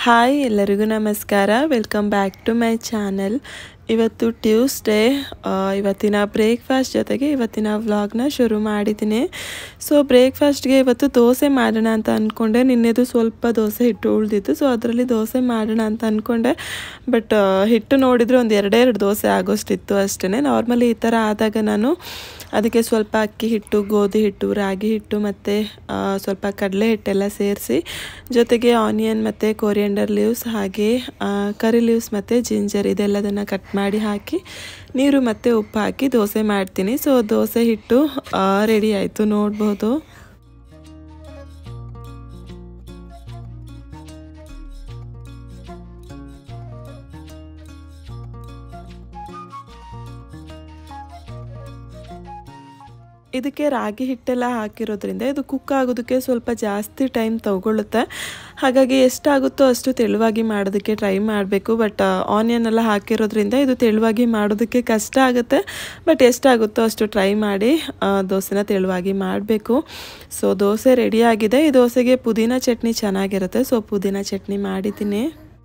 hi ಎಲ್ಲರಿಗೂ ನಮಸ್ಕಾರ welcome back to my channel ಇವತ್ತು ಟ್ಯೂಸ್ಡೇ ಇವತ್ತಿನ ಬ್ರೇಕ್ಫಾಸ್ಟ್ ಜೊತೆಗೆ ಇವತ್ತಿನ ವ್ಲಾಗ್ನ ಶುರು ಮಾಡಿದ್ದೀನಿ ಸೊ ಬ್ರೇಕ್ಫಾಸ್ಟ್ಗೆ ಇವತ್ತು ದೋಸೆ ಮಾಡೋಣ ಅಂತ ಅಂದ್ಕೊಂಡೆ ನಿನ್ನೆದು ಸ್ವಲ್ಪ ದೋಸೆ ಹಿಟ್ಟು ಉಳಿದಿತ್ತು ಸೊ ಅದರಲ್ಲಿ ದೋಸೆ ಮಾಡೋಣ ಅಂತ ಅಂದ್ಕೊಂಡೆ ಬಟ್ ಹಿಟ್ಟು ನೋಡಿದರೆ ಒಂದು ಎರಡೆರಡು ದೋಸೆ ಆಗೋಷ್ಟಿತ್ತು ಅಷ್ಟೇ ನಾರ್ಮಲಿ ಈ ಥರ ಆದಾಗ ನಾನು ಅದಕ್ಕೆ ಸ್ವಲ್ಪ ಅಕ್ಕಿ ಹಿಟ್ಟು ಗೋಧಿ ಹಿಟ್ಟು ರಾಗಿ ಹಿಟ್ಟು ಮತ್ತು ಸ್ವಲ್ಪ ಕಡಲೆ ಹಿಟ್ಟೆಲ್ಲ ಸೇರಿಸಿ ಜೊತೆಗೆ ಆನಿಯನ್ ಮತ್ತು ಕೊರಿಯಂಡರ್ ಲೀವ್ಸ್ ಹಾಗೆ ಕರಿ ಲೀವ್ಸ್ ಮತ್ತು ಜಿಂಜರ್ ಇದೆಲ್ಲದನ್ನು ಕಟ್ ಮಾಡಿ ಹಾಕಿ ನೀರು ಮತ್ತು ಉಪ್ಪು ಹಾಕಿ ದೋಸೆ ಮಾಡ್ತೀನಿ ಸೊ ದೋಸೆ ಹಿಟ್ಟು ರೆಡಿ ಆಯಿತು ನೋಡ್ಬೋದು ಇದಕ್ಕೆ ರಾಗಿ ಹಿಟ್ಟೆಲ್ಲ ಹಾಕಿರೋದ್ರಿಂದ ಇದು ಕುಕ್ ಆಗೋದಕ್ಕೆ ಸ್ವಲ್ಪ ಜಾಸ್ತಿ ಟೈಮ್ ತಗೊಳ್ಳುತ್ತೆ ಹಾಗಾಗಿ ಎಷ್ಟಾಗುತ್ತೋ ಅಷ್ಟು ತೆಳುವಾಗಿ ಮಾಡೋದಕ್ಕೆ ಟ್ರೈ ಮಾಡಬೇಕು ಬಟ್ ಆನಿಯನ್ ಎಲ್ಲ ಹಾಕಿರೋದ್ರಿಂದ ಇದು ತೆಳುವಾಗಿ ಮಾಡೋದಕ್ಕೆ ಕಷ್ಟ ಆಗುತ್ತೆ ಬಟ್ ಎಷ್ಟಾಗುತ್ತೋ ಅಷ್ಟು ಟ್ರೈ ಮಾಡಿ ದೋಸೆನ ತೆಳುವಾಗಿ ಮಾಡಬೇಕು ಸೊ ದೋಸೆ ರೆಡಿಯಾಗಿದೆ ಈ ದೋಸೆಗೆ ಪುದೀನ ಚಟ್ನಿ ಚೆನ್ನಾಗಿರುತ್ತೆ ಸೊ ಪುದೀನ ಚಟ್ನಿ ಮಾಡಿದ್ದೀನಿ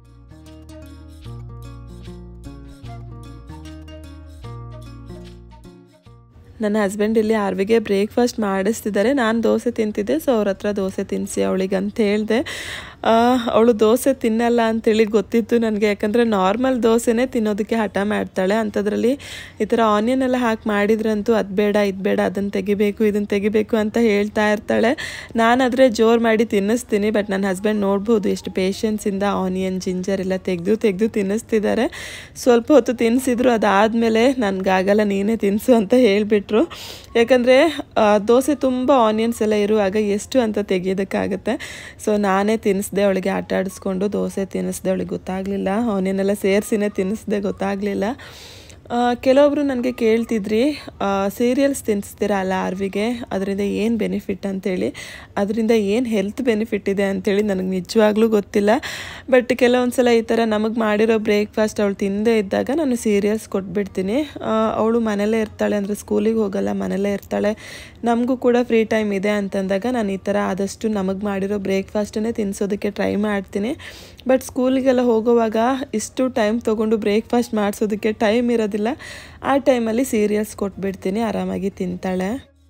ನನ್ನ ಹಸ್ಬೆಂಡ್ ಇಲ್ಲಿ ಆರ್ವಿಗೆ ಬ್ರೇಕ್ಫಾಸ್ಟ್ ಮಾಡಿಸ್ತಿದ್ದಾರೆ ನಾನು ದೋಸೆ ತಿಂತಿದ್ದೆ ಸೊ ಅವ್ರ ಹತ್ರ ದೋಸೆ ತಿನ್ನಿಸಿ ಅವಳಿಗೆ ಅಂತ ಹೇಳಿದೆ ಅವಳು ದೋಸೆ ತಿನ್ನಲ್ಲ ಅಂತೇಳಿ ಗೊತ್ತಿತ್ತು ನನಗೆ ಯಾಕಂದರೆ ನಾರ್ಮಲ್ ದೋಸೆನೇ ತಿನ್ನೋದಕ್ಕೆ ಹಠ ಮಾಡ್ತಾಳೆ ಅಂಥದ್ರಲ್ಲಿ ಈ ಥರ ಆನಿಯನ್ ಎಲ್ಲ ಹಾಕಿ ಮಾಡಿದ್ರಂತೂ ಅದು ಬೇಡ ಇದು ಬೇಡ ಅದನ್ನು ತೆಗಿಬೇಕು ಇದನ್ನು ತೆಗಿಬೇಕು ಅಂತ ಹೇಳ್ತಾ ಇರ್ತಾಳೆ ನಾನಾದರೆ ಜೋರು ಮಾಡಿ ತಿನ್ನಿಸ್ತೀನಿ ಬಟ್ ನನ್ನ ಹಸ್ಬೆಂಡ್ ನೋಡ್ಬೋದು ಎಷ್ಟು ಪೇಷನ್ಸಿಂದ ಆನಿಯನ್ ಜಿಂಜರ್ ಎಲ್ಲ ತೆಗೆದು ತೆಗೆದು ತಿನ್ನಿಸ್ತಿದ್ದಾರೆ ಸ್ವಲ್ಪ ಹೊತ್ತು ತಿನ್ನಿಸಿದ್ರು ಅದಾದಮೇಲೆ ನನಗಾಗಲ್ಲ ನೀನೇ ತಿನ್ನಿಸು ಅಂತ ಹೇಳಿಬಿಟ್ರು ಯಾಕಂದರೆ ದೋಸೆ ತುಂಬ ಆನಿಯನ್ಸ್ ಎಲ್ಲ ಇರುವಾಗ ಎಷ್ಟು ಅಂತ ತೆಗಿಯೋದಕ್ಕಾಗುತ್ತೆ ಸೊ ನಾನೇ ತಿನ್ನಿಸ್ದೆ ಅವಳಿಗೆ ಆಟ ಆಡಿಸ್ಕೊಂಡು ದೋಸೆ ತಿನ್ನಿಸ್ದೆ ಅವಳಿಗೆ ಗೊತ್ತಾಗಲಿಲ್ಲ ಆನಿಯನ್ ಎಲ್ಲ ಸೇರಿಸಿನೇ ತಿನ್ನಿಸ್ದೆ ಗೊತ್ತಾಗಲಿಲ್ಲ ಕೆಲವೊಬ್ರು ನನಗೆ ಕೇಳ್ತಿದ್ರಿ ಸೀರಿಯಲ್ಸ್ ತಿನ್ನಿಸ್ತೀರಾ ಅಲ್ಲ ಆರ್ವಿಗೆ ಅದರಿಂದ ಏನು ಬೆನಿಫಿಟ್ ಅಂತೇಳಿ ಅದರಿಂದ ಏನು ಹೆಲ್ತ್ ಬೆನಿಫಿಟ್ ಇದೆ ಅಂತೇಳಿ ನನಗೆ ನಿಜವಾಗ್ಲೂ ಗೊತ್ತಿಲ್ಲ ಬಟ್ ಕೆಲವೊಂದು ಸಲ ಈ ಥರ ನಮಗೆ ಮಾಡಿರೋ ಬ್ರೇಕ್ಫಾಸ್ಟ್ ಅವಳು ತಿಂದೇ ಇದ್ದಾಗ ನಾನು ಸೀರಿಯಲ್ಸ್ ಕೊಟ್ಬಿಡ್ತೀನಿ ಅವಳು ಮನೇಲೇ ಇರ್ತಾಳೆ ಅಂದರೆ ಸ್ಕೂಲಿಗೆ ಹೋಗಲ್ಲ ಮನೇಲೇ ಇರ್ತಾಳೆ ನಮಗೂ ಕೂಡ ಫ್ರೀ ಟೈಮ್ ಇದೆ ಅಂತಂದಾಗ ನಾನು ಈ ಥರ ಆದಷ್ಟು ನಮಗೆ ಮಾಡಿರೋ ಬ್ರೇಕ್ಫಾಸ್ಟನ್ನೇ ತಿನ್ನಿಸೋದಕ್ಕೆ ಟ್ರೈ ಮಾಡ್ತೀನಿ ಬಟ್ ಸ್ಕೂಲಿಗೆಲ್ಲ ಹೋಗೋವಾಗ ಇಷ್ಟು ಟೈಮ್ ತೊಗೊಂಡು ಬ್ರೇಕ್ಫಾಸ್ಟ್ ಮಾಡಿಸೋದಕ್ಕೆ ಟೈಮ್ ಇರೋದಿಲ್ಲ ಆ ಟೈಮಲ್ಲಿ ಸೀರಿಯಲ್ಸ್ ಕೊಟ್ಬಿಡ್ತೀನಿ ಆರಾಮಾಗಿ ತಿಂತಾಳೆ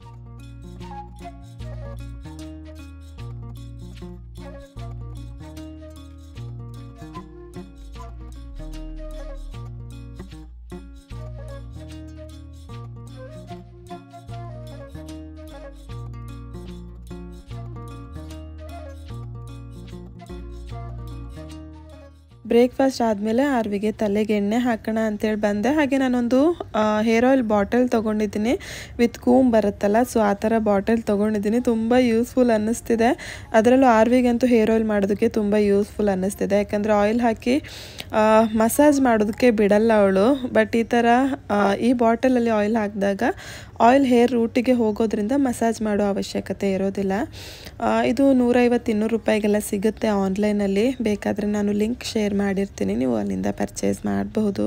ಬ್ರೇಕ್ಫಾಸ್ಟ್ ಆದಮೇಲೆ ಆರ್ವಿಗೆ ತಲೆಗೆ ಎಣ್ಣೆ ಹಾಕೋಣ ಅಂತೇಳಿ ಬಂದೆ ಹಾಗೆ ನಾನೊಂದು ಹೇರ್ ಆಯಿಲ್ ಬಾಟಲ್ ತೊಗೊಂಡಿದ್ದೀನಿ ವಿತ್ ಕೂಮ್ ಬರುತ್ತಲ್ಲ ಸೊ ಆ ಥರ ಬಾಟಲ್ ತೊಗೊಂಡಿದ್ದೀನಿ ತುಂಬ ಯೂಸ್ಫುಲ್ ಅನ್ನಿಸ್ತಿದೆ ಅದರಲ್ಲೂ ಆರ್ವಿಗಂತೂ ಹೇರ್ ಆಯಿಲ್ ಮಾಡೋದಕ್ಕೆ ತುಂಬ ಯೂಸ್ಫುಲ್ ಅನ್ನಿಸ್ತಿದೆ ಯಾಕಂದರೆ ಆಯಿಲ್ ಹಾಕಿ ಮಸಾಜ್ ಮಾಡೋದಕ್ಕೆ ಬಿಡಲ್ಲ ಅವಳು ಬಟ್ ಈ ಥರ ಈ ಬಾಟಲಲ್ಲಿ ಆಯಿಲ್ ಹಾಕಿದಾಗ ಆಯಿಲ್ ಹೇರ್ ರೂಟಿಗೆ ಹೋಗೋದ್ರಿಂದ ಮಸಾಜ್ ಮಾಡೋ ಅವಶ್ಯಕತೆ ಇರೋದಿಲ್ಲ ಇದು ನೂರೈವತ್ತು ಇನ್ನೂರು ರೂಪಾಯಿಗೆಲ್ಲ ಸಿಗುತ್ತೆ ಆನ್ಲೈನಲ್ಲಿ ಬೇಕಾದರೆ ನಾನು ಲಿಂಕ್ ಶೇರ್ ಮಾಡಿರ್ತೀನಿ ನೀವು ಅಲ್ಲಿಂದ ಪರ್ಚೇಸ್ ಮಾಡಬಹುದು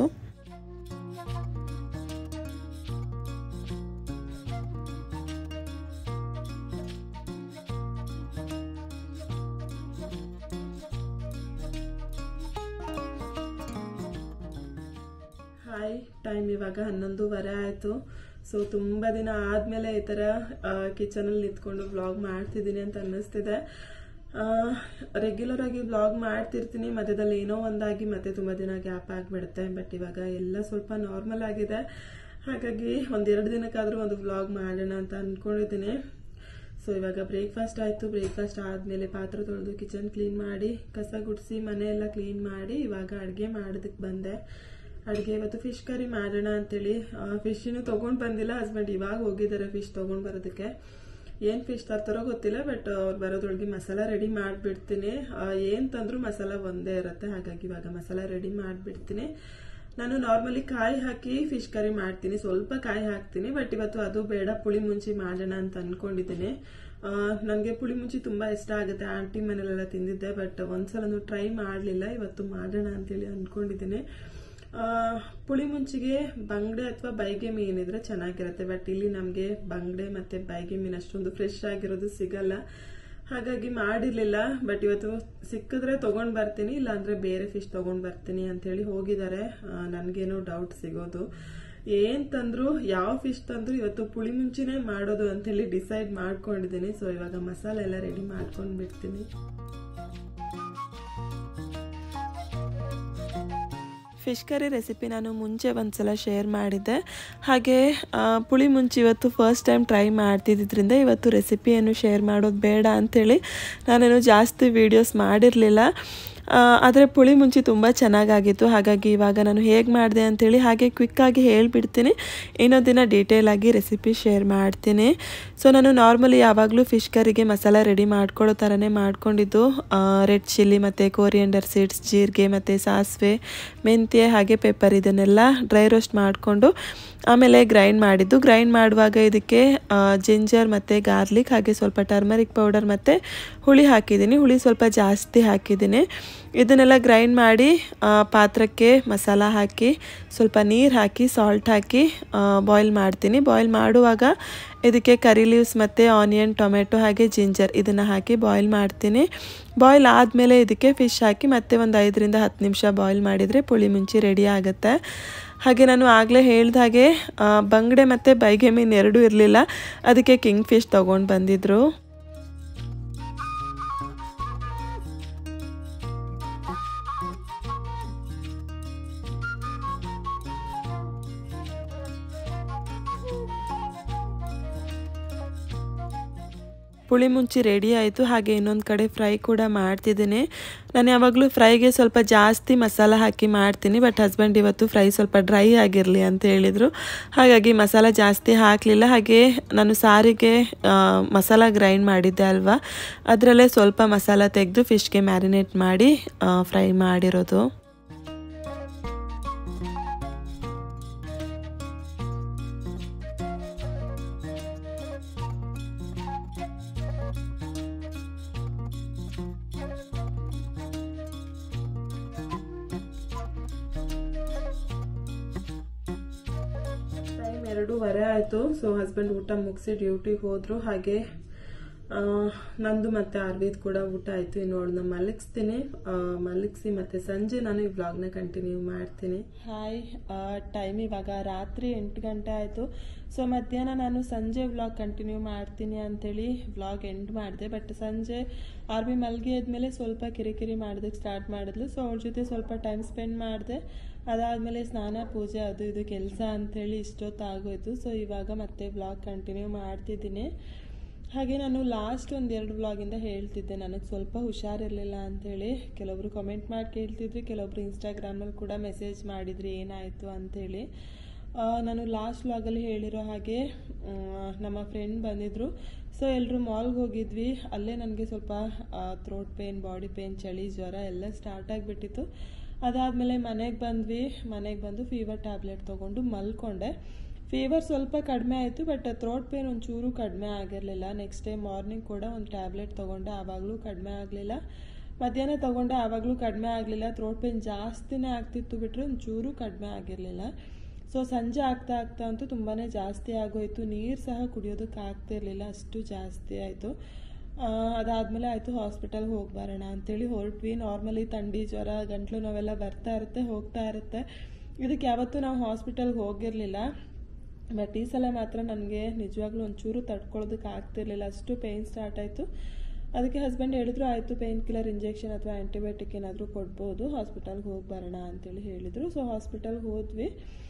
ಹಾಯ್ ಟೈಮ್ ಇವಾಗ ಹನ್ನೊಂದುವರೆ ಆಯಿತು ಸೊ ತುಂಬ ದಿನ ಆದಮೇಲೆ ಈ ಥರ ಕಿಚನಲ್ಲಿ ನಿಂತ್ಕೊಂಡು ಬ್ಲಾಗ್ ಮಾಡ್ತಿದ್ದೀನಿ ಅಂತ ಅನ್ನಿಸ್ತಿದೆ ರೆಗ್ಯುಲರ್ ಆಗಿ ಬ್ಲಾಗ್ ಮಾಡ್ತಿರ್ತೀನಿ ಮಧ್ಯದಲ್ಲಿ ಏನೋ ಒಂದಾಗಿ ಮತ್ತೆ ತುಂಬ ದಿನ ಗ್ಯಾಪ್ ಆಗಿಬಿಡುತ್ತೆ ಬಟ್ ಇವಾಗ ಎಲ್ಲ ಸ್ವಲ್ಪ ನಾರ್ಮಲ್ ಆಗಿದೆ ಹಾಗಾಗಿ ಒಂದೆರಡು ದಿನಕ್ಕಾದರೂ ಒಂದು ಬ್ಲಾಗ್ ಮಾಡೋಣ ಅಂತ ಅಂದ್ಕೊಂಡಿದ್ದೀನಿ ಸೊ ಇವಾಗ ಬ್ರೇಕ್ಫಾಸ್ಟ್ ಆಯಿತು ಬ್ರೇಕ್ಫಾಸ್ಟ್ ಆದಮೇಲೆ ಪಾತ್ರೆ ತೊಳೆದು ಕಿಚನ್ ಕ್ಲೀನ್ ಮಾಡಿ ಕಸ ಗುಡಿಸಿ ಮನೆಯೆಲ್ಲ ಕ್ಲೀನ್ ಮಾಡಿ ಇವಾಗ ಅಡುಗೆ ಮಾಡೋದಕ್ಕೆ ಬಂದೆ ಅಡುಗೆ ಇವತ್ತು ಫಿಶ್ ಕರಿ ಮಾಡೋಣ ಅಂತೇಳಿ ಫಿಶ್ನು ತೊಗೊಂಡು ಬಂದಿಲ್ಲ ಹಸ್ಬೆಂಡ್ ಇವಾಗ ಹೋಗಿದ್ದಾರೆ ಫಿಶ್ ತೊಗೊಂಡು ಬರೋದಕ್ಕೆ ಏನು ಫಿಶ್ ತರ್ತಾರೋ ಗೊತ್ತಿಲ್ಲ ಬಟ್ ಅವ್ರು ಬರೋದ್ರೊಳಗೆ ಮಸಾಲ ರೆಡಿ ಮಾಡಿಬಿಡ್ತೀನಿ ಏನು ತಂದರೂ ಮಸಾಲ ಒಂದೇ ಇರುತ್ತೆ ಹಾಗಾಗಿ ಇವಾಗ ಮಸಾಲ ರೆಡಿ ಮಾಡಿಬಿಡ್ತೀನಿ ನಾನು ನಾರ್ಮಲಿ ಕಾಯಿ ಹಾಕಿ ಫಿಶ್ ಕರಿ ಮಾಡ್ತೀನಿ ಸ್ವಲ್ಪ ಕಾಯಿ ಹಾಕ್ತೀನಿ ಬಟ್ ಇವತ್ತು ಅದು ಬೇಡ ಪುಳಿ ಮುಂಚಿ ಮಾಡೋಣ ಅಂತ ಅನ್ಕೊಂಡಿದ್ದೀನಿ ನನಗೆ ಪುಳಿ ಮುಂಚಿ ತುಂಬ ಇಷ್ಟ ಆಗುತ್ತೆ ಆಂಟಿ ಮನೇಲೆಲ್ಲ ತಿಂದಿದ್ದೆ ಬಟ್ ಒಂದ್ಸಲನೂ ಟ್ರೈ ಮಾಡಲಿಲ್ಲ ಇವತ್ತು ಮಾಡೋಣ ಅಂತೇಳಿ ಅಂದ್ಕೊಂಡಿದ್ದೀನಿ ಪುಳಿ ಮುಂಚಿಗೆ ಬಂಗಡೆ ಅಥವಾ ಬೈಗೆ ಮೀನಿದ್ರೆ ಚೆನ್ನಾಗಿರುತ್ತೆ ಬಟ್ ಇಲ್ಲಿ ನಮಗೆ ಬಂಗಡೆ ಮತ್ತೆ ಬೈಗೆ ಮೀನು ಅಷ್ಟೊಂದು ಫ್ರೆಶ್ ಆಗಿರೋದು ಸಿಗಲ್ಲ ಹಾಗಾಗಿ ಮಾಡಿರ್ಲಿಲ್ಲ ಬಟ್ ಇವತ್ತು ಸಿಕ್ಕಿದ್ರೆ ತಗೊಂಡ್ ಬರ್ತೀನಿ ಇಲ್ಲಾಂದ್ರೆ ಬೇರೆ ಫಿಶ್ ತಗೊಂಡ್ ಬರ್ತೀನಿ ಅಂತೇಳಿ ಹೋಗಿದ್ದಾರೆ ನನಗೇನೋ ಡೌಟ್ ಸಿಗೋದು ಏನ್ ತಂದ್ರು ಯಾವ ಫಿಶ್ ತಂದ್ರು ಇವತ್ತು ಪುಳಿ ಮುಂಚಿನೇ ಮಾಡೋದು ಅಂತೇಳಿ ಡಿಸೈಡ್ ಮಾಡ್ಕೊಂಡಿದ್ದೀನಿ ಸೊ ಇವಾಗ ಮಸಾಲೆ ಎಲ್ಲ ರೆಡಿ ಮಾಡ್ಕೊಂಡ್ ಬಿಡ್ತೀನಿ ಫಿಶ್ ಕರಿ ರೆಸಿಪಿ ನಾನು ಮುಂಚೆ ಒಂದ್ಸಲ ಶೇರ್ ಮಾಡಿದ್ದೆ ಹಾಗೆ ಆ, ಪುಳಿ ಮುಂಚೆ ಇವತ್ತು ಫಸ್ಟ್ ಟೈಮ್ ಟ್ರೈ ಮಾಡ್ತಿದ್ದರಿಂದ ಇವತ್ತು ರೆಸಿಪಿ ಏನು ಶೇರ್ ಮಾಡೋದು ಬೇಡ ಅಂಥೇಳಿ ನಾನೇನು ಜಾಸ್ತಿ ವೀಡಿಯೋಸ್ ಮಾಡಿರಲಿಲ್ಲ ಆದರೆ ಪುಳಿ ಮುಂಚೆ ತುಂಬ ಚೆನ್ನಾಗಾಗಿತ್ತು ಹಾಗಾಗಿ ಇವಾಗ ನಾನು ಹೇಗೆ ಮಾಡಿದೆ ಅಂಥೇಳಿ ಹಾಗೆ ಕ್ವಿಕ್ಕಾಗಿ ಹೇಳಿಬಿಡ್ತೀನಿ ಇನ್ನೊಂದು ದಿನ ಡೀಟೇಲ್ ಆಗಿ ರೆಸಿಪಿ ಶೇರ್ ಮಾಡ್ತೀನಿ ಸೊ ನಾನು ನಾರ್ಮಲಿ ಯಾವಾಗಲೂ ಫಿಶ್ ಕರಿಗೆ ಮಸಾಲ ರೆಡಿ ಮಾಡ್ಕೊಳ್ಳೋ ಥರನೇ ಮಾಡ್ಕೊಂಡಿದ್ದು ರೆಡ್ ಚಿಲ್ಲಿ ಮತ್ತು ಕೋರಿಯಂಡರ್ ಸೀಡ್ಸ್ ಜೀರಿಗೆ ಮತ್ತು ಸಾಸಿವೆ ಮೆಂತ್ಯ ಹಾಗೆ ಪೆಪ್ಪರ್ ಇದನ್ನೆಲ್ಲ ಡ್ರೈ ರೋಸ್ಟ್ ಮಾಡಿಕೊಂಡು ಆಮೇಲೆ ಗ್ರೈಂಡ್ ಮಾಡಿದ್ದು ಗ್ರೈಂಡ್ ಮಾಡುವಾಗ ಇದಕ್ಕೆ ಜಿಂಜರ್ ಮತ್ತು ಗಾರ್ಲಿಕ್ ಹಾಗೆ ಸ್ವಲ್ಪ ಟರ್ಮರಿಕ್ ಪೌಡರ್ ಮತ್ತು ಹುಳಿ ಹಾಕಿದ್ದೀನಿ ಹುಳಿ ಸ್ವಲ್ಪ ಜಾಸ್ತಿ ಹಾಕಿದ್ದೀನಿ ಇದನ್ನೆಲ್ಲ ಗ್ರೈಂಡ್ ಮಾಡಿ ಆ, ಪಾತ್ರಕ್ಕೆ ಮಸಾಲ ಹಾಕಿ ಸ್ವಲ್ಪ ನೀರು ಹಾಕಿ ಸಾಲ್ಟ್ ಹಾಕಿ ಬಾಯ್ಲ್ ಮಾಡ್ತೀನಿ ಬಾಯ್ಲ್ ಮಾಡುವಾಗ ಇದಕ್ಕೆ ಕರಿ ಲೀವ್ಸ್ ಮತ್ತು ಆನಿಯನ್ ಟೊಮೆಟೊ ಹಾಗೆ ಜಿಂಜರ್ ಇದನ್ನು ಹಾಕಿ ಬಾಯ್ಲ್ ಮಾಡ್ತೀನಿ ಬಾಯ್ಲ್ ಆದಮೇಲೆ ಇದಕ್ಕೆ ಫಿಶ್ ಹಾಕಿ ಮತ್ತೆ ಒಂದು ಐದರಿಂದ ಹತ್ತು ನಿಮಿಷ ಬಾಯ್ಲ್ ಮಾಡಿದರೆ ಪುಳಿ ಮುಂಚಿ ರೆಡಿ ಆಗುತ್ತೆ ಹಾಗೆ ನಾನು ಆಗಲೇ ಹೇಳ್ದ ಹಾಗೆ ಆ, ಬಂಗಡೆ ಮತ್ತು ಬೈಗೆ ಮೀನು ಎರಡೂ ಇರಲಿಲ್ಲ ಅದಕ್ಕೆ ಕಿಂಗ್ ಫಿಶ್ ತೊಗೊಂಡು ಬಂದಿದ್ರು ಪುಳಿ ಮುಂಚಿ ರೆಡಿ ಆಯಿತು ಹಾಗೆ ಇನ್ನೊಂದು ಕಡೆ ಫ್ರೈ ಕೂಡ ಮಾಡ್ತಿದ್ದೀನಿ ನಾನು ಯಾವಾಗಲೂ ಫ್ರೈಗೆ ಸ್ವಲ್ಪ ಜಾಸ್ತಿ ಮಸಾಲ ಹಾಕಿ ಮಾಡ್ತೀನಿ ಬಟ್ ಹಸ್ಬೆಂಡ್ ಇವತ್ತು ಫ್ರೈ ಸ್ವಲ್ಪ ಡ್ರೈ ಆಗಿರಲಿ ಅಂತ ಹೇಳಿದರು ಹಾಗಾಗಿ ಮಸಾಲ ಜಾಸ್ತಿ ಹಾಕಲಿಲ್ಲ ಹಾಗೆ ನಾನು ಸಾರಿಗೆ ಆ, ಮಸಾಲ ಗ್ರೈಂಡ್ ಮಾಡಿದ್ದೆ ಅಲ್ವಾ ಅದರಲ್ಲೇ ಸ್ವಲ್ಪ ಮಸಾಲ ತೆಗೆದು ಫಿಶ್ಗೆ ಮ್ಯಾರಿನೇಟ್ ಮಾಡಿ ಫ್ರೈ ಮಾಡಿರೋದು ಟೈಮ್ ಎರಡೂವರೆ ಆಯಿತು ಸೊ ಹಸ್ಬೆಂಡ್ ಊಟ ಮುಗಿಸಿ ಡ್ಯೂಟಿಗೆ ಹೋದರು ಹಾಗೆ ಆ, ನಂದು ಮತ್ತೆ ಅರ್ವಿದ್ ಕೂಡ ಊಟ ಆಯಿತು ಇನ್ನು ಅವಳನ್ನ ಮಲಗಿಸ್ತೀನಿ ಆ, ಮಲಗಿಸಿ ಮತ್ತೆ ಸಂಜೆ ನಾನು ಈ ವ್ಲಾಗ್ನ ಕಂಟಿನ್ಯೂ ಮಾಡ್ತೀನಿ ಹಾಯ್ ಟೈಮ್ ಇವಾಗ ರಾತ್ರಿ ಎಂಟು ಗಂಟೆ ಆಯಿತು ಸೊ ಮಧ್ಯಾಹ್ನ ನಾನು ಸಂಜೆ ವ್ಲಾಗ್ ಕಂಟಿನ್ಯೂ ಮಾಡ್ತೀನಿ ಅಂತೇಳಿ ವ್ಲಾಗ್ ಎಂಡ್ ಮಾಡಿದೆ ಬಟ್ ಸಂಜೆ ಆರ್ವಿ ಮಲ್ಗಿ ಆದ್ಮೇಲೆ ಸ್ವಲ್ಪ ಕಿರಿಕಿರಿ ಮಾಡೋದಕ್ಕೆ ಸ್ಟಾರ್ಟ್ ಮಾಡಿದ್ಲು ಸೊ ಅವಳ ಜೊತೆ ಸ್ವಲ್ಪ ಟೈಮ್ ಸ್ಪೆಂಡ್ ಮಾಡಿದೆ ಅದಾದಮೇಲೆ ಸ್ನಾನ ಪೂಜೆ ಅದು ಇದು ಕೆಲಸ ಅಂಥೇಳಿ ಇಷ್ಟೊತ್ತಾಗೋಯ್ತು ಸೊ ಇವಾಗ ಮತ್ತೆ ವ್ಲಾಗ್ ಕಂಟಿನ್ಯೂ ಮಾಡ್ತಿದ್ದೀನಿ ಹಾಗೆ ನಾನು ಲಾಸ್ಟ್ ಒಂದೆರಡು ವ್ಲಾಗಿಂದ ಹೇಳ್ತಿದ್ದೆ ನನಗೆ ಸ್ವಲ್ಪ ಹುಷಾರಿರಲಿಲ್ಲ ಅಂಥೇಳಿ ಕೆಲವೊಬ್ರು ಕಮೆಂಟ್ ಮಾಡಿ ಕೇಳ್ತಿದ್ರಿ ಕೆಲವೊಬ್ರು ಇನ್ಸ್ಟಾಗ್ರಾಮಲ್ಲಿ ಕೂಡ ಮೆಸೇಜ್ ಮಾಡಿದ್ರಿ ಏನಾಯಿತು ಅಂಥೇಳಿ ಆ, ನಾನು ಲಾಸ್ಟ್ ವ್ಲಾಗಲ್ಲಿ ಹೇಳಿರೋ ಹಾಗೆ ಆ, ನಮ್ಮ ಫ್ರೆಂಡ್ ಬಂದಿದ್ದರು ಸೊ ಎಲ್ಲರೂ ಮಾಲ್ಗೆ ಹೋಗಿದ್ವಿ ಅಲ್ಲೇ ನನಗೆ ಸ್ವಲ್ಪ ಥ್ರೋಟ್ ಪೇನ್ ಬಾಡಿ ಪೇನ್ ಚಳಿ ಜ್ವರ ಎಲ್ಲ ಸ್ಟಾರ್ಟ್ ಆಗಿಬಿಟ್ಟಿತ್ತು ಅದಾದಮೇಲೆ ಮನೆಗೆ ಬಂದ್ವಿ ಮನೆಗೆ ಬಂದು ಫೀವರ್ ಟ್ಯಾಬ್ಲೆಟ್ ತೊಗೊಂಡು ಮಲ್ಕೊಂಡೆ ಫೀವರ್ ಸ್ವಲ್ಪ ಕಡಿಮೆ ಆಯಿತು ಬಟ್ ಥ್ರೋಟ್ ಪೇನ್ ಒಂಚೂರು ಕಡಿಮೆ ಆಗಿರಲಿಲ್ಲ ನೆಕ್ಸ್ಟ್ ಡೇ ಮಾರ್ನಿಂಗ್ ಕೂಡ ಒಂದು ಟ್ಯಾಬ್ಲೆಟ್ ತೊಗೊಂಡೆ ಆವಾಗಲೂ ಕಡಿಮೆ ಆಗಲಿಲ್ಲ ಮಧ್ಯಾಹ್ನ ತೊಗೊಂಡೆ ಆವಾಗಲೂ ಕಡಿಮೆ ಆಗಲಿಲ್ಲ ಥ್ರೋಟ್ ಪೇನ್ ಜಾಸ್ತಿನೇ ಆಗ್ತಿತ್ತು ಬಿಟ್ಟರೆ ಒಂಚೂರು ಕಡಿಮೆ ಆಗಿರಲಿಲ್ಲ ಸೊ ಸಂಜೆ ಆಗ್ತಾ ಆಗ್ತಾ ಅಂತೂ ತುಂಬಾ ಜಾಸ್ತಿ ಆಗೋಯ್ತು ನೀರು ಸಹ ಕುಡಿಯೋದಕ್ಕೆ ಆಗ್ತಿರ್ಲಿಲ್ಲ ಅಷ್ಟು ಜಾಸ್ತಿ ಆಯಿತು ಅದಾದಮೇಲೆ ಆಯಿತು ಹಾಸ್ಪಿಟಲ್ಗೆ ಹೋಗಿ ಬರೋಣ ಅಂತೇಳಿ ಹೊರಟ್ವಿ ನಾರ್ಮಲಿ ಥಂಡಿ ಜ್ವರ ಗಂಟ್ಲು ನೋವೆಲ್ಲ ಬರ್ತಾ ಇರುತ್ತೆ ಹೋಗ್ತಾ ಇರುತ್ತೆ ಇದಕ್ಕೆ ಯಾವತ್ತೂ ನಾವು ಹಾಸ್ಪಿಟಲ್ಗೆ ಹೋಗಿರಲಿಲ್ಲ ಬಟ್ ಈ ಸಲ ಮಾತ್ರ ನನಗೆ ನಿಜವಾಗ್ಲೂ ಒಂಚೂರು ತಡ್ಕೊಳ್ಳೋದಕ್ಕೆ ಆಗ್ತಿರ್ಲಿಲ್ಲ ಅಷ್ಟು ಪೇಯ್ನ್ ಸ್ಟಾರ್ಟ್ ಆಯಿತು ಅದಕ್ಕೆ ಹಸ್ಬೆಂಡ್ ಹೇಳಿದ್ರು ಆಯಿತು ಪೇಯ್ನ್ ಕಿಲ್ಲರ್ ಇಂಜೆಕ್ಷನ್ ಅಥವಾ ಆ್ಯಂಟಿಬಯೋಟಿಕ್ ಏನಾದರೂ ಕೊಡ್ಬೋದು ಹಾಸ್ಪಿಟಲ್ಗೆ ಹೋಗಿ ಬರೋಣ ಅಂತೇಳಿ ಹೇಳಿದರು ಸೊ ಹಾಸ್ಪಿಟಲ್ಗೆ ಹೋದ್ವಿ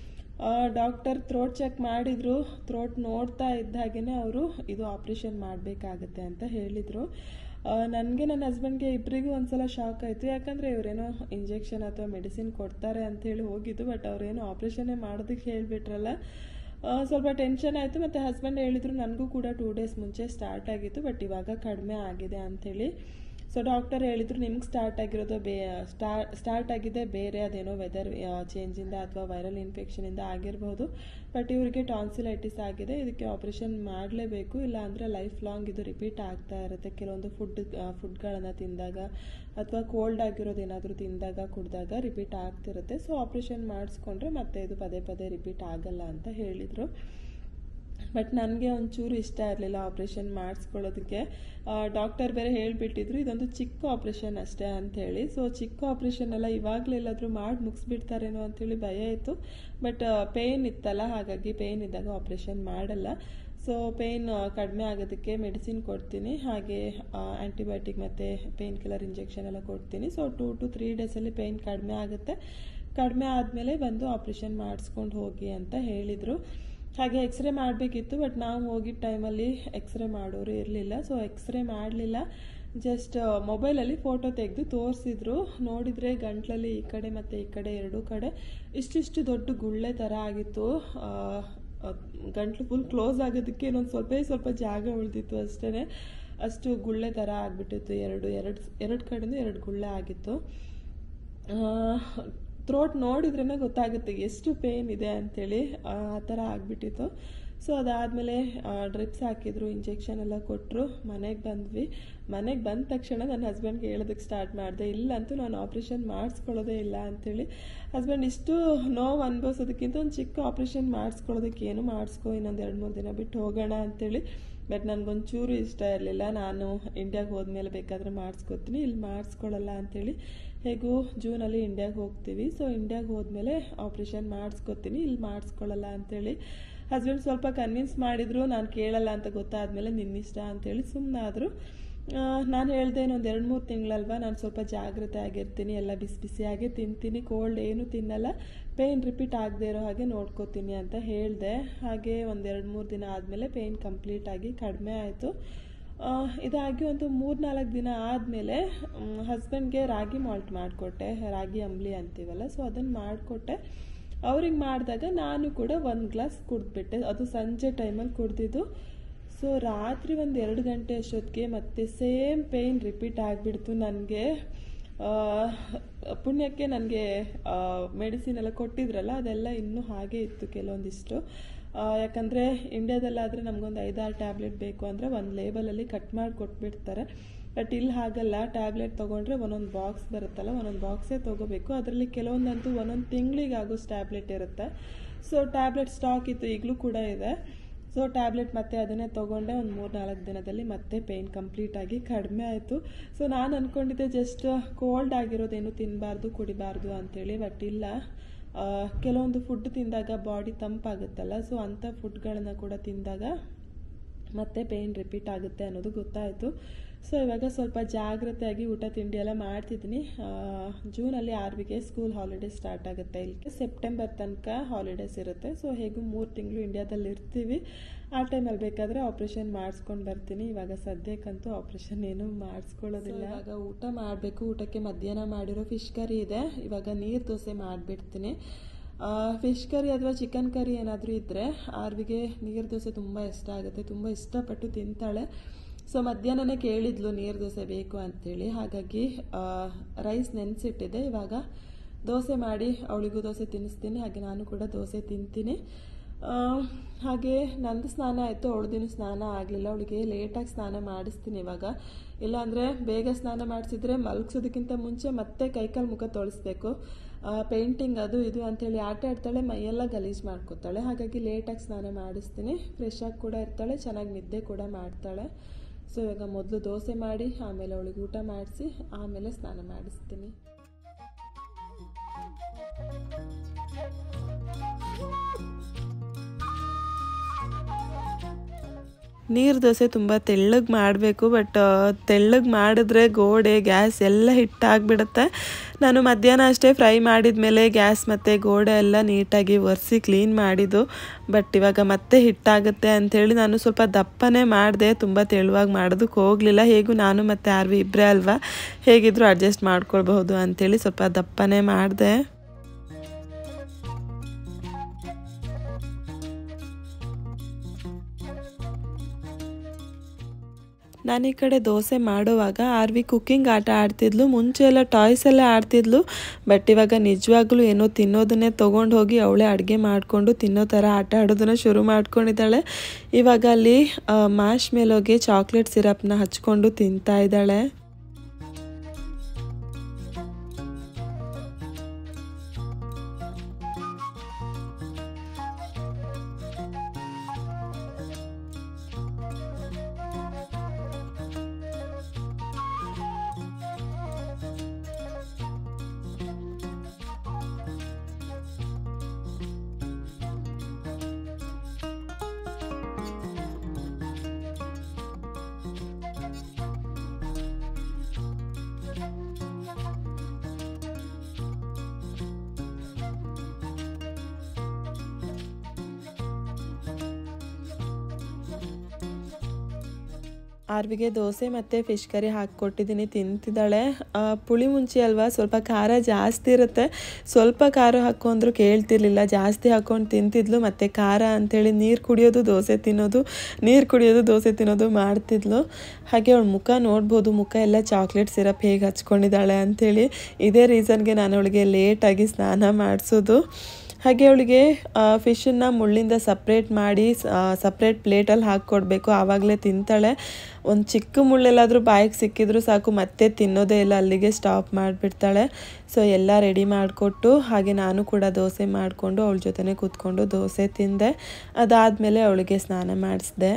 ಡಾಕ್ಟರ್ ಥ್ರೋಟ್ ಚೆಕ್ ಮಾಡಿದರು ಥ್ರೋಟ್ ನೋಡ್ತಾ ಇದ್ದ ಹಾಗೆಯೇ ಅವರು ಇದು ಆಪ್ರೇಷನ್ ಮಾಡಬೇಕಾಗತ್ತೆ ಅಂತ ಹೇಳಿದರು ನನಗೆ ನನ್ನ ಹಸ್ಬೆಂಡ್ಗೆ ಇಬ್ಬರಿಗೂ ಒಂದ್ಸಲ ಶಾಕ್ ಆಯಿತು ಯಾಕಂದರೆ ಇವರೇನೋ ಇಂಜೆಕ್ಷನ್ ಅಥವಾ ಮೆಡಿಸಿನ್ ಕೊಡ್ತಾರೆ ಅಂತ ಹೇಳಿ ಹೋಗಿದ್ದು ಬಟ್ ಅವರೇನೋ ಆಪ್ರೇಷನ್ನೇ ಮಾಡೋದಕ್ಕೆ ಹೇಳಿಬಿಟ್ರಲ್ಲ ಆ, ಸ್ವಲ್ಪ ಟೆನ್ಷನ್ ಆಯಿತು ಮತ್ತು ಹಸ್ಬೆಂಡ್ ಹೇಳಿದರು ನನಗೂ ಕೂಡ ಟೂ ಡೇಸ್ ಮುಂಚೆ ಸ್ಟಾರ್ಟ್ ಆಗಿತ್ತು ಬಟ್ ಇವಾಗ ಕಡಿಮೆ ಆಗಿದೆ ಅಂಥೇಳಿ ಸೊ ಡಾಕ್ಟರ್ ಹೇಳಿದರು ನಿಮ್ಗೆ ಸ್ಟಾರ್ಟ್ ಆಗಿರೋದು ಬೇ ಸ್ಟಾರ್ಟ್ ಸ್ಟಾರ್ಟ್ ಆಗಿದೆ ಬೇರೆ ಅದೇನೋ ವೆದರ್ ಚೇಂಜಿಂದ ಅಥವಾ ವೈರಲ್ ಇನ್ಫೆಕ್ಷನಿಂದ ಆಗಿರ್ಬೋದು ಬಟ್ ಇವರಿಗೆ ಟಾನ್ಸಿಲೈಟಿಸ್ ಆಗಿದೆ ಇದಕ್ಕೆ ಆಪ್ರೇಷನ್ ಮಾಡಲೇಬೇಕು ಇಲ್ಲ ಅಂದರೆ ಲೈಫ್ ಲಾಂಗ್ ಇದು ರಿಪೀಟ್ ಆಗ್ತಾ ಇರುತ್ತೆ ಕೆಲವೊಂದು ಫುಡ್ ಫುಡ್ಗಳನ್ನು ತಿಂದಾಗ ಅಥವಾ ಕೋಲ್ಡ್ ಆಗಿರೋದು ಏನಾದರೂ ತಿಂದಾಗ ಕುಡಿದಾಗ ರಿಪೀಟ್ ಆಗ್ತಿರುತ್ತೆ ಸೊ ಆಪ್ರೇಷನ್ ಮಾಡಿಸ್ಕೊಂಡ್ರೆ ಮತ್ತೆ ಇದು ಪದೇ ಪದೇ ರಿಪೀಟ್ ಆಗಲ್ಲ ಅಂತ ಹೇಳಿದರು ಬಟ್ ನನಗೆ ಒಂಚೂರು ಇಷ್ಟ ಇರಲಿಲ್ಲ ಆಪ್ರೇಷನ್ ಮಾಡಿಸ್ಕೊಳ್ಳೋದಕ್ಕೆ ಡಾಕ್ಟರ್ ಬೇರೆ ಹೇಳಿಬಿಟ್ಟಿದ್ರು ಇದೊಂದು ಚಿಕ್ಕ ಆಪ್ರೇಷನ್ ಅಷ್ಟೇ ಅಂಥೇಳಿ ಸೊ ಚಿಕ್ಕ ಆಪ್ರೇಷನ್ ಎಲ್ಲ ಇವಾಗಲೇ ಎಲ್ಲಾದರೂ ಮಾಡಿ ಮುಗಿಸ್ಬಿಡ್ತಾರೇನೋ ಅಂಥೇಳಿ ಭಯ ಇತ್ತು ಬಟ್ ಪೇಯ್ನ್ ಇತ್ತಲ್ಲ ಹಾಗಾಗಿ ಪೇಯ್ನ್ ಇದ್ದಾಗ ಆಪ್ರೇಷನ್ ಮಾಡಲ್ಲ ಸೊ ಪೇಯ್ನ್ ಕಡಿಮೆ ಆಗೋದಕ್ಕೆ ಮೆಡಿಸಿನ್ ಕೊಡ್ತೀನಿ ಹಾಗೆ ಆ್ಯಂಟಿಬಯೋಟಿಕ್ ಮತ್ತು ಪೇಯ್ನ್ ಕಿಲ್ಲರ್ ಇಂಜೆಕ್ಷನ್ ಎಲ್ಲ ಕೊಡ್ತೀನಿ ಸೊ ಟೂ ಟು ತ್ರೀ ಡೇಸಲ್ಲಿ ಪೇಯ್ನ್ ಕಡಿಮೆ ಆಗುತ್ತೆ ಕಡಿಮೆ ಆದಮೇಲೆ ಬಂದು ಆಪ್ರೇಷನ್ ಮಾಡಿಸ್ಕೊಂಡು ಹೋಗಿ ಅಂತ ಹೇಳಿದರು ಹಾಗೆ ಎಕ್ಸ್ರೇ ಮಾಡಬೇಕಿತ್ತು ಬಟ್ ನಾವು ಹೋಗಿದ್ದ ಟೈಮಲ್ಲಿ ಎಕ್ಸ್ರೇ ಮಾಡೋರು ಇರಲಿಲ್ಲ ಸೊ ಎಕ್ಸ್ರೇ ಮಾಡಲಿಲ್ಲ ಜಸ್ಟ್ ಮೊಬೈಲಲ್ಲಿ ಫೋಟೋ ತೆಗೆದು ತೋರಿಸಿದ್ರು ನೋಡಿದರೆ ಗಂಟ್ಲಲ್ಲಿ ಈ ಕಡೆ ಮತ್ತು ಈ ಕಡೆ ಎರಡೂ ಕಡೆ ಇಷ್ಟಿಷ್ಟು ದೊಡ್ಡ ಗುಳ್ಳೆ ಥರ ಆಗಿತ್ತು ಗಂಟ್ಲು ಫುಲ್ ಕ್ಲೋಸ್ ಆಗೋದಕ್ಕೆ ಇನ್ನೊಂದು ಸ್ವಲ್ಪ ಸ್ವಲ್ಪ ಜಾಗ ಉಳಿದಿತ್ತು ಅಷ್ಟೇ ಅಷ್ಟು ಗುಳ್ಳೆ ಥರ ಆಗಿಬಿಟ್ಟಿತ್ತು ಎರಡು ಎರಡು ಎರಡು ಕಡೆಯಿಂದ ಎರಡು ಗುಳ್ಳೆ ಆಗಿತ್ತು ಥ್ರೋಟ್ ನೋಡಿದ್ರೇ ಗೊತ್ತಾಗುತ್ತೆ ಎಷ್ಟು ಪೇಯ್ನ್ ಇದೆ ಅಂಥೇಳಿ ಆ ಥರ ಆಗಿಬಿಟ್ಟಿತ್ತು ಸೊ ಅದಾದಮೇಲೆ ಡ್ರಿಪ್ಸ್ ಹಾಕಿದ್ರು ಇಂಜೆಕ್ಷನ್ ಎಲ್ಲ ಕೊಟ್ಟರು ಮನೆಗೆ ಬಂದ್ವಿ ಮನೆಗೆ ಬಂದ ತಕ್ಷಣ ನನ್ನ ಹಸ್ಬೆಂಡ್ಗೆ ಹೇಳೋದಕ್ಕೆ ಸ್ಟಾರ್ಟ್ ಮಾಡಿದೆ ಇಲ್ಲಂತೂ ನಾನು ಆಪ್ರೇಷನ್ ಮಾಡಿಸ್ಕೊಳ್ಳೋದೇ ಇಲ್ಲ ಅಂಥೇಳಿ ಹಸ್ಬೆಂಡ್ ಇಷ್ಟು ನೋವು ಅನುಭವಿಸೋದಕ್ಕಿಂತ ಒಂದು ಚಿಕ್ಕ ಆಪ್ರೇಷನ್ ಮಾಡಿಸ್ಕೊಳ್ಳೋದಕ್ಕೆ ಏನು ಮಾಡಿಸ್ಕೊ ಇನ್ನೊಂದು ಎರಡು ಮೂರು ದಿನ ಬಿಟ್ಟು ಹೋಗೋಣ ಅಂಥೇಳಿ ಬಟ್ ನನಗೊಂಚೂರು ಇಷ್ಟ ಇರಲಿಲ್ಲ ನಾನು ಇಂಡಿಯಾಗೆ ಹೋದ್ಮೇಲೆ ಬೇಕಾದರೆ ಮಾಡಿಸ್ಕೊತೀನಿ ಇಲ್ಲಿ ಮಾಡಿಸ್ಕೊಳ್ಳಲ್ಲ ಅಂಥೇಳಿ ಹೇಗೂ ಜೂನಲ್ಲಿ ಇಂಡಿಯಾಗೆ ಹೋಗ್ತೀವಿ ಸೊ ಇಂಡಿಯಾಗೆ ಹೋದ್ಮೇಲೆ ಆಪ್ರೇಷನ್ ಮಾಡಿಸ್ಕೊತೀನಿ ಇಲ್ಲಿ ಮಾಡಿಸ್ಕೊಳ್ಳಲ್ಲ ಅಂಥೇಳಿ ಹಸ್ಬೆಂಡ್ ಸ್ವಲ್ಪ ಕನ್ವಿನ್ಸ್ ಮಾಡಿದ್ರು ನಾನು ಕೇಳಲ್ಲ ಅಂತ ಗೊತ್ತಾದ್ಮೇಲೆ ನಿನ್ನಿಷ್ಟ ಅಂತೇಳಿ ಸುಮ್ಮನಾದರು ನಾನು ಹೇಳ್ದೆ ಇನ್ನೊಂದು ಎರಡು ಮೂರು ತಿಂಗಳಲ್ವ ನಾನು ಸ್ವಲ್ಪ ಜಾಗ್ರತೆ ಆಗಿರ್ತೀನಿ ಎಲ್ಲ ಬಿಸಿ ಬಿಸಿಯಾಗೆ ತಿಂತೀನಿ ಕೋಲ್ಡ್ ಏನು ತಿನ್ನಲ್ಲ ಪೇಯ್ನ್ ರಿಪೀಟ್ ಆಗದೆ ಇರೋ ಹಾಗೆ ನೋಡ್ಕೋತೀನಿ ಅಂತ ಹೇಳಿದೆ ಹಾಗೆ ಒಂದು ಎರಡು ಮೂರು ದಿನ ಆದಮೇಲೆ ಪೇಯ್ನ್ ಕಂಪ್ಲೀಟಾಗಿ ಕಡಿಮೆ ಆಯಿತು ಇದಾಗಿ ಒಂದು ಮೂರು ನಾಲ್ಕು ದಿನ ಆದಮೇಲೆ ಹಸ್ಬೆಂಡ್ಗೆ ರಾಗಿ ಮಾಲ್ಟ್ ಮಾಡಿಕೊಟ್ಟೆ ರಾಗಿ ಅಂಬ್ಲಿ ಅಂತೀವಲ್ಲ ಸೊ ಅದನ್ನು ಮಾಡಿಕೊಟ್ಟೆ ಅವ್ರಿಗೆ ಮಾಡಿದಾಗ ನಾನು ಕೂಡ ಒಂದು ಗ್ಲಾಸ್ ಕುಡಿದ್ಬಿಟ್ಟೆ ಅದು ಸಂಜೆ ಟೈಮಲ್ಲಿ ಕುಡ್ದಿದ್ದು ಸೊ ರಾತ್ರಿ ಒಂದು ಎರಡು ಗಂಟೆ ಅಷ್ಟೊತ್ತಿಗೆ ಮತ್ತೆ ಸೇಮ್ ಪೇಯ್ನ್ ರಿಪೀಟ್ ಆಗಿಬಿಡ್ತು ನನಗೆ ಪುಣ್ಯಕ್ಕೆ ನನಗೆ ಮೆಡಿಸಿನ್ ಎಲ್ಲ ಕೊಟ್ಟಿದ್ರಲ್ಲ ಅದೆಲ್ಲ ಇನ್ನೂ ಹಾಗೆ ಇತ್ತು ಕೆಲವೊಂದಿಷ್ಟು ಯಾಕಂದರೆ ಇಂಡಿಯಾದಲ್ಲಾದರೆ ನಮಗೊಂದು ಐದಾರು ಟ್ಯಾಬ್ಲೆಟ್ ಬೇಕು ಅಂದರೆ ಒಂದು ಲೇಬಲಲ್ಲಿ ಕಟ್ ಮಾಡಿ ಕೊಟ್ಬಿಡ್ತಾರೆ ಬಟ್ ಇಲ್ಲಿ ಹಾಗಲ್ಲ ಟ್ಯಾಬ್ಲೆಟ್ ತೊಗೊಂಡ್ರೆ ಒಂದೊಂದು ಬಾಕ್ಸ್ ಬರುತ್ತಲ್ಲ ಒಂದೊಂದು ಬಾಕ್ಸೇ ತೊಗೋಬೇಕು ಅದರಲ್ಲಿ ಕೆಲವೊಂದಂತೂ ಒಂದೊಂದು ತಿಂಗಳಿಗೆ ಆಗೋಷ್ಟು ಟ್ಯಾಬ್ಲೆಟ್ ಇರುತ್ತೆ ಸೊ ಟ್ಯಾಬ್ಲೆಟ್ ಸ್ಟಾಕ್ ಇತ್ತು ಈಗಲೂ ಕೂಡ ಇದೆ ಸೊ ಟ್ಯಾಬ್ಲೆಟ್ ಮತ್ತೆ ಅದನ್ನೇ ತೊಗೊಂಡೆ ಒಂದು ಮೂರು ನಾಲ್ಕು ದಿನದಲ್ಲಿ ಮತ್ತೆ ಪೇಯ್ನ್ ಕಂಪ್ಲೀಟಾಗಿ ಕಡಿಮೆ ಆಯಿತು ಸೊ ನಾನು ಅಂದ್ಕೊಂಡಿದ್ದೆ ಜಸ್ಟ್ ಕೋಲ್ಡ್ ಆಗಿರೋದೇನು ತಿನ್ನಬಾರ್ದು ಕುಡಿಬಾರ್ದು ಅಂಥೇಳಿ ಬಟ್ ಇಲ್ಲ ಕೆಲವೊಂದು ಫುಡ್ ತಿಂದಾಗ ಬಾಡಿ ತಂಪಾಗುತ್ತಲ್ಲ ಸೊ ಅಂಥ ಫುಡ್ಗಳನ್ನು ಕೂಡ ತಿಂದಾಗ ಮತ್ತೆ ಪೇಯ್ನ್ ರಿಪೀಟ್ ಆಗುತ್ತೆ ಅನ್ನೋದು ಗೊತ್ತಾಯಿತು ಸೊ ಇವಾಗ ಸ್ವಲ್ಪ ಜಾಗ್ರತೆಯಾಗಿ ಊಟ ತಿಂಡಿ ಎಲ್ಲ ಮಾಡ್ತಿದ್ದೀನಿ ಜೂನಲ್ಲಿ ಆರ್ವಿಗೆ ಸ್ಕೂಲ್ ಹಾಲಿಡೇಸ್ ಸ್ಟಾರ್ಟ್ ಆಗುತ್ತೆ ಇಲ್ಲಿ ಸೆಪ್ಟೆಂಬರ್ ತನಕ ಹಾಲಿಡೇಸ್ ಇರುತ್ತೆ ಸೊ ಹೇಗೂ ಮೂರು ತಿಂಗಳು ಇಂಡಿಯಾದಲ್ಲಿ ಇರ್ತೀವಿ ಆ ಟೈಮಲ್ಲಿ ಬೇಕಾದರೆ ಆಪ್ರೇಷನ್ ಮಾಡಿಸ್ಕೊಂಡು ಬರ್ತೀನಿ ಇವಾಗ ಸದ್ಯಕ್ಕಂತೂ ಆಪ್ರೇಷನ್ ಏನೂ ಮಾಡಿಸ್ಕೊಳ್ಳೋದಿಲ್ಲ ಇವಾಗ ಊಟ ಮಾಡಬೇಕು ಊಟಕ್ಕೆ ಮಧ್ಯಾಹ್ನ ಮಾಡಿರೋ ಫಿಶ್ ಕರಿ ಇದೆ ಇವಾಗ ನೀರು ದೋಸೆ ಮಾಡಿಬಿಡ್ತೀನಿ ಫಿಶ್ ಕರಿ ಅಥವಾ ಚಿಕನ್ ಕರಿ ಏನಾದರೂ ಇದ್ದರೆ ಆರ್ವಿಗೆ ನೀರು ದೋಸೆ ತುಂಬ ಇಷ್ಟ ಆಗುತ್ತೆ ತುಂಬ ಇಷ್ಟಪಟ್ಟು ತಿಂತಾಳೆ ಸೊ ಮಧ್ಯಾಹ್ನನೇ ಕೇಳಿದ್ಲು ನೀರು ದೋಸೆ ಬೇಕು ಅಂಥೇಳಿ ಹಾಗಾಗಿ ರೈಸ್ ನೆನೆಸಿಟ್ಟಿದೆ ಇವಾಗ ದೋಸೆ ಮಾಡಿ ಅವಳಿಗೂ ದೋಸೆ ತಿನ್ನಿಸ್ತೀನಿ ಹಾಗೆ ನಾನು ಕೂಡ ದೋಸೆ ತಿಂತೀನಿ ಹಾಗೆ ನಂದು ಸ್ನಾನ ಆಯಿತು ಅವಳದಿನ ಸ್ನಾನ ಆಗಲಿಲ್ಲ ಅವಳಿಗೆ ಲೇಟಾಗಿ ಸ್ನಾನ ಮಾಡಿಸ್ತೀನಿ ಇವಾಗ ಇಲ್ಲಾಂದರೆ ಬೇಗ ಸ್ನಾನ ಮಾಡಿಸಿದ್ರೆ ಮಲಗಿಸೋದಕ್ಕಿಂತ ಮುಂಚೆ ಮತ್ತೆ ಕೈಕಾಲು ಮುಖ ತೊಳಿಸ್ಬೇಕು ಪೇಂಟಿಂಗ್ ಅದು ಇದು ಅಂಥೇಳಿ ಆಟ ಆಡ್ತಾಳೆ ಮೈಯೆಲ್ಲ ಗಲೀಜು ಮಾಡ್ಕೋತಾಳೆ ಹಾಗಾಗಿ ಲೇಟಾಗಿ ಸ್ನಾನ ಮಾಡಿಸ್ತೀನಿ ಫ್ರೆಶ್ ಆಗಿ ಕೂಡ ಇರ್ತಾಳೆ ಚೆನ್ನಾಗಿ ನಿದ್ದೆ ಕೂಡ ಮಾಡ್ತಾಳೆ ಸೊ ಇವಾಗ ಮೊದಲು ದೋಸೆ ಮಾಡಿ ಆಮೇಲೆ ಅವಳಿಗೆ ಊಟ ಮಾಡಿಸಿ ಆಮೇಲೆ ಸ್ನಾನ ಮಾಡಿಸ್ತೀನಿ ನೀರು ದೋಸೆ ತುಂಬ ತೆಳ್ಳಗೆ ಮಾಡಬೇಕು ಬಟ್ ತೆಳ್ಳಗೆ ಮಾಡಿದ್ರೆ ಗೋಡೆ ಗ್ಯಾಸ್ ಎಲ್ಲ ಹಿಟ್ಟಾಗ್ಬಿಡುತ್ತೆ ನಾನು ಮಧ್ಯಾಹ್ನ ಅಷ್ಟೇ ಫ್ರೈ ಮಾಡಿದ ಮೇಲೆ ಗ್ಯಾಸ್ ಮತ್ತು ಗೋಡೆ ಎಲ್ಲ ನೀಟಾಗಿ ಒರೆಸಿ ಕ್ಲೀನ್ ಮಾಡಿದ್ದು ಬಟ್ ಇವಾಗ ಮತ್ತೆ ಹಿಟ್ಟಾಗುತ್ತೆ ಅಂಥೇಳಿ ನಾನು ಸ್ವಲ್ಪ ದಪ್ಪನೇ ಮಾಡಿದೆ ತುಂಬ ತೆಳುವಾಗಿ ಮಾಡೋದಕ್ಕೆ ಹೋಗಲಿಲ್ಲ ಹೇಗೂ ನಾನು ಮತ್ತು ಆರ್ವಿ ಇಬ್ಬರೇ ಅಲ್ವಾ ಹೇಗಿದ್ರು ಅಡ್ಜಸ್ಟ್ ಮಾಡ್ಕೊಳ್ಬಹುದು ಅಂಥೇಳಿ ಸ್ವಲ್ಪ ದಪ್ಪನೇ ಮಾಡಿದೆ ನಾನು ಈ ಕಡೆ ದೋಸೆ ಮಾಡುವಾಗ ಆರ್ವಿ ಕುಕ್ಕಿಂಗ್ ಆಟ ಆಡ್ತಿದ್ಲು ಮುಂಚೆ ಎಲ್ಲ ಟಾಯ್ಸ್ ಎಲ್ಲ ಆಡ್ತಿದ್ಲು ಬಟ್ ಇವಾಗ ನಿಜವಾಗ್ಲೂ ಏನೋ ತಿನ್ನೋದನ್ನೇ ತೊಗೊಂಡು ಹೋಗಿ ಅವಳೇ ಅಡುಗೆ ಮಾಡಿಕೊಂಡು ತಿನ್ನೋ ಥರ ಆಟ ಆಡೋದನ್ನ ಶುರು ಮಾಡ್ಕೊಂಡಿದ್ದಾಳೆ ಇವಾಗ ಅಲ್ಲಿ ಮ್ಯಾಶ್ ಮೇಲೋಗಿ ಚಾಕ್ಲೇಟ್ ಸಿರಪ್ನ ಹಚ್ಕೊಂಡು ತಿಂತಾ ಇದ್ದಾಳೆ ಆರ್ವಿಗೆ ದೋಸೆ ಮತ್ತು ಫಿಶ್ ಕರಿ ಹಾಕಿಕೊಟ್ಟಿದ್ದೀನಿ ತಿಂತಿದ್ದಾಳೆ ಆ, ಪುಳಿ ಮುಂಚೆ ಅಲ್ವಾ ಸ್ವಲ್ಪ ಖಾರ ಜಾಸ್ತಿ ಇರುತ್ತೆ ಸ್ವಲ್ಪ ಖಾರ ಹಾಕೊಂಡ್ರು ಕೇಳ್ತಿರ್ಲಿಲ್ಲ ಜಾಸ್ತಿ ಹಾಕೊಂಡು ತಿಂತಿದ್ಲು ಮತ್ತು ಖಾರ ಅಂಥೇಳಿ ನೀರು ಕುಡಿಯೋದು ದೋಸೆ ತಿನ್ನೋದು ನೀರು ಕುಡಿಯೋದು ದೋಸೆ ತಿನ್ನೋದು ಮಾಡ್ತಿದ್ಲು ಹಾಗೆ ಅವಳ ಮುಖ ನೋಡ್ಬೋದು ಮುಖ ಎಲ್ಲ ಚಾಕ್ಲೇಟ್ ಸಿರಪ್ ಹೇಗೆ ಹಚ್ಕೊಂಡಿದ್ದಾಳೆ ಅಂಥೇಳಿ ಇದೇ ರೀಸನ್ಗೆ ನಾನು ಅವಳಿಗೆ ಲೇಟಾಗಿ ಸ್ನಾನ ಮಾಡಿಸೋದು ಹಾಗೆ ಅವಳಿಗೆ ಫಿಶನ್ನು ಮುಳ್ಳಿಂದ ಸಪ್ರೇಟ್ ಮಾಡಿ ಸಪ್ರೇಟ್ ಪ್ಲೇಟಲ್ಲಿ ಹಾಕ್ಕೊಡ್ಬೇಕು ಆವಾಗಲೇ ತಿಂತಾಳೆ ಒಂದು ಚಿಕ್ಕ ಮುಳ್ಳೆಲ್ಲಾದರೂ ಬಾಯಿಗೆ ಸಿಕ್ಕಿದ್ರು ಸಾಕು ಮತ್ತೆ ತಿನ್ನೋದೇ ಇಲ್ಲ ಅಲ್ಲಿಗೆ ಸ್ಟಾಪ್ ಮಾಡಿಬಿಡ್ತಾಳೆ ಸೊ ಎಲ್ಲ ರೆಡಿ ಮಾಡಿಕೊಟ್ಟು ಹಾಗೆ ನಾನು ಕೂಡ ದೋಸೆ ಮಾಡಿಕೊಂಡು ಅವಳ ಜೊತೆನೇ ಕೂತ್ಕೊಂಡು ದೋಸೆ ತಿಂದೆ ಅದಾದಮೇಲೆ ಅವಳಿಗೆ ಸ್ನಾನ ಮಾಡಿಸ್ದೆ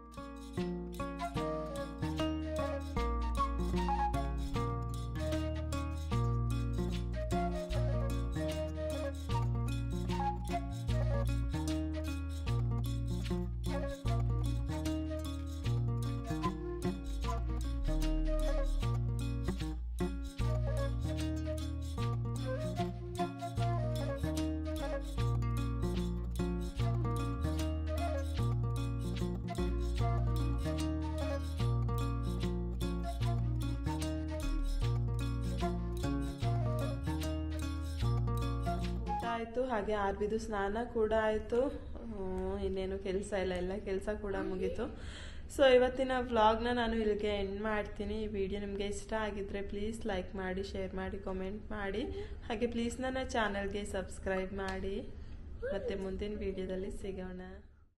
ಊಟ ಆಯಿತು ಹಾಗೆ ಆರ್ಬಿದು ಸ್ನಾನ ಕೂಡ ಆಯಿತು ಇನ್ನೇನು ಕೆಲಸ ಇಲ್ಲ ಎಲ್ಲ ಕೆಲಸ ಕೂಡ ಮುಗೀತು ಸೊ ಇವತ್ತಿನ ವ್ಲಾಗ್ನ ನಾನು ಇಲ್ಲಿಗೆ ಎಂಡ್ ಮಾಡ್ತೀನಿ ಈ ವಿಡಿಯೋ ನಿಮಗೆ ಇಷ್ಟ ಆಗಿದ್ರೆ ಪ್ಲೀಸ್ ಲೈಕ್ ಮಾಡಿ ಶೇರ್ ಮಾಡಿ ಕಾಮೆಂಟ್ ಮಾಡಿ ಹಾಗೆ ಪ್ಲೀಸ್ ನನ್ನ ಚಾನಲ್ಗೆ ಸಬ್ಸ್ಕ್ರೈಬ್ ಮಾಡಿ ಮತ್ತೆ ಮುಂದಿನ ವಿಡಿಯೋದಲ್ಲಿ ಸಿಗೋಣ